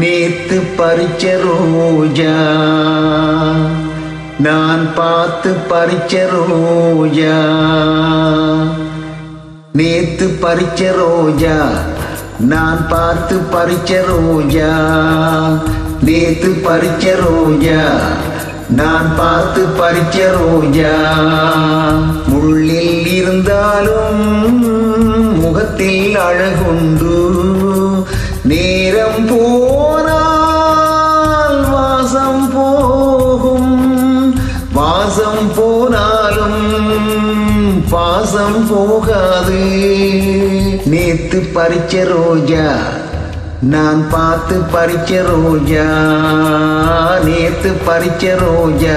நேத்து பறிச்ச ரோஜா நான் பார்த்து பறிச்ச ரோஜா நேத்து பறிச்ச ரோஜா நான் பார்த்து பறிச்ச ரோஜா நேத்து பறிச்ச ரோஜா நான் பார்த்து பறிச்ச ரோஜா முள்ளில் இருந்தாலும் முகத்தில் அழகுண்டு நேரம் போனால் வாசம் போகும் வாசம் போனாலும் பாசம் போகாது நேத்து பறிச்ச ரோஜா நான் பார்த்து பறிச்ச ரோஜா நேத்து பறிச்ச ரோஜா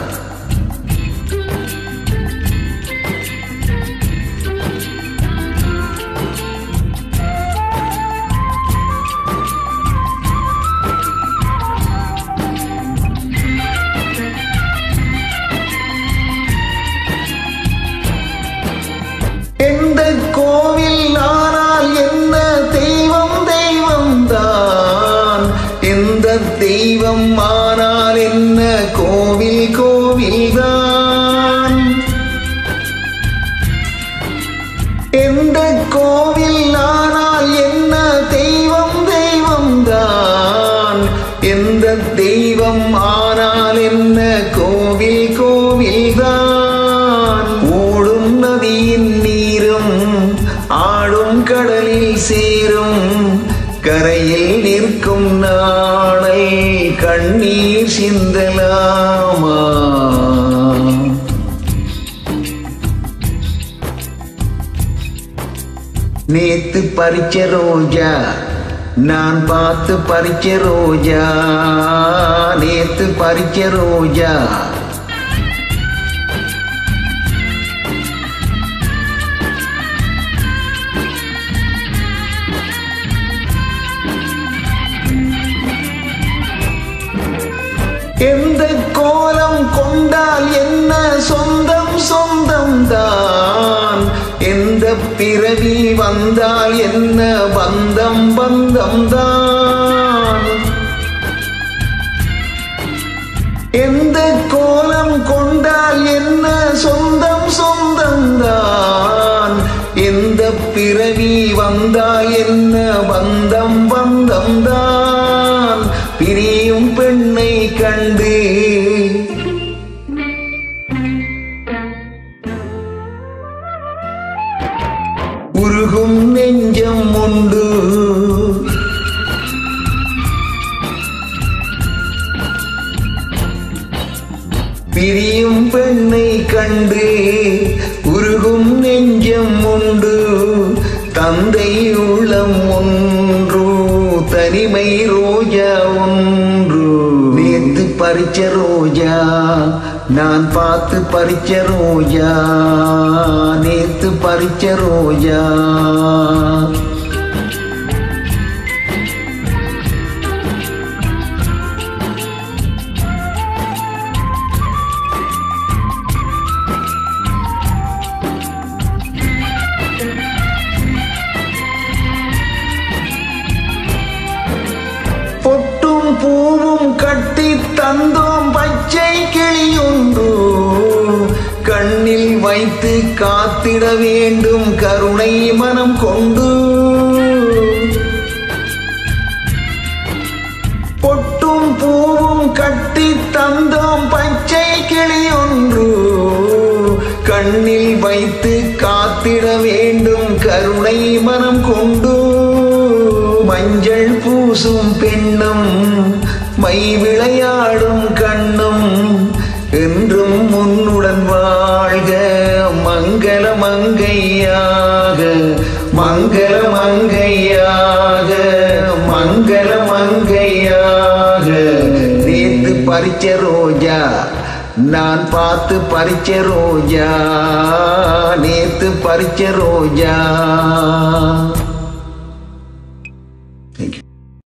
எந்த கோவில் ஆனால் என்ன தெய்வம் தெய்வம் தான் எந்த தெய்வம் ஆனால் என்ன கோவில் கோவில் தான் எந்த கோவில் ஆனால் என்ன தெய்வம் தெய்வம் தான் எந்த தெய்வம் ஆனால் என்ன கோவில் கோவில் தான் ஓடும் நதியின் நீரும் ஆடும் கடலில் சேரும் கரையில் நிற்கும் நாளை கண்ணீர் சிந்தலாமா நேத்து பறிச்ச ரோஜா நான் பார்த்து பறிச்ச ரோஜா நேத்து பறிச்ச ரோஜா எந்த கோலம் கொண்டால் என்ன சொந்தம் சொந்தம் தான் எந்த பிறவி வந்தால் என்ன பந்தம் பந்தம் தான் எந்த கோலம் கொண்டால் என்ன சொந்தம் சொந்தம் தான் எந்த பிறவி வந்தால் என்ன பந்தம் பந்தம் தான் பிரியும் பெண்ணை கண்டு உருகும் நெஞ்சம் உண்டு பிரியும் பெண்ணை கண்டு உருகும் நெஞ்சம் உண்டு தந்தை உள்ளம் ஒன்று தனிமை ரோஜா ஒன்று நேத்து பறிச்ச ரோஜா நான் பார்த்து பறிச்ச ரோஜா நேத்து பறிச்ச ரோஜா பொட்டும் பூவும் கட்டி தந்தோம் பச்சை கிளியுண்டு கண்ணில் வைத்து காத்திட வேண்டும் கருணை மனம் கொண்டு பொட்டும் பூவும் கட்டி தந்தோம் பச்சை கிளியொன்று கண்ணில் வைத்து காத்திட வேண்டும் கருணை மனம் கொண்டு மஞ்சள் பூசும் பெண்ணும் மை விளையாடும் கண்ணும் என்றும் முன்னுடன் வாழ்க மங்கள மங்கையாக மங்கள மங்கையாக மங்கள மங்கையாக நேத்து பறிச்ச ரோஜா நான் பார்த்து பறிச்ச ரோஜா நேத்து பறிச்ச ரோஜா